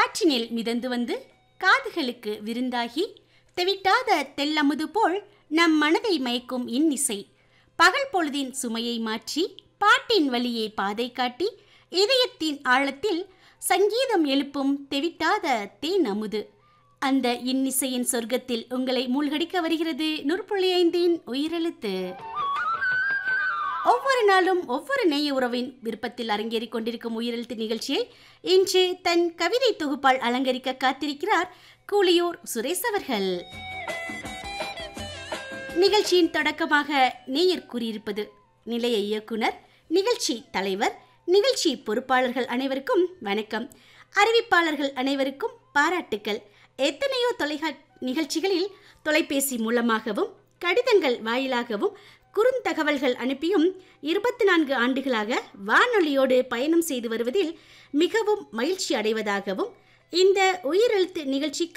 காற்றினில் மிதந்து வந்து காதுகளுக்கு விருந்தாகி தெவிட்டாத தெல்லமுது போல் நம் மனதை மயக்கும் இன்னிசை பகல் பொழுதின் சுமையை மாற்றி பாட்டின் வழியே பாதை காட்டி இதயத்தின் ஆழத்தில் சங்கீதம் எழுப்பும் தெவிட்டாத தேன் அமுது அந்த இன்னிசையின் சொர்க்கத்தில் உங்களை மூழ்கடிக்க வருகிறது நூற்புள்ளி ஐந்தின் உயிரெழுத்து ஒவ்வொரு நாளும் ஒவ்வொரு நேய உறவின் விருப்பத்தில் அரங்கேறிக் கொண்டிருக்கும் உயிரெழுத்து நிகழ்ச்சியை இன்று தன் கவிதை தொகுப்பால் அலங்கரிக்க காத்திருக்கிறார் கூலியூர் சுரேஷ் அவர்கள் நிகழ்ச்சியின் தொடக்கமாக நேயர் கூறியிருப்பது நிலைய இயக்குனர் நிகழ்ச்சி தலைவர் நிகழ்ச்சி பொறுப்பாளர்கள் அனைவருக்கும் வணக்கம் அறிவிப்பாளர்கள் அனைவருக்கும் பாராட்டுக்கள் எத்தனையோ தொலைகா நிகழ்ச்சிகளில் தொலைபேசி மூலமாகவும் கடிதங்கள் வாயிலாகவும் குறுந்தகவல்கள் அனுப்பியும் இருபத்தி நான்கு ஆண்டுகளாக வானொலியோடு பயணம் செய்து வருவதில் மிகவும் மகிழ்ச்சி அடைவதாகவும் இந்த உயிரெழுத்து நிகழ்ச்சி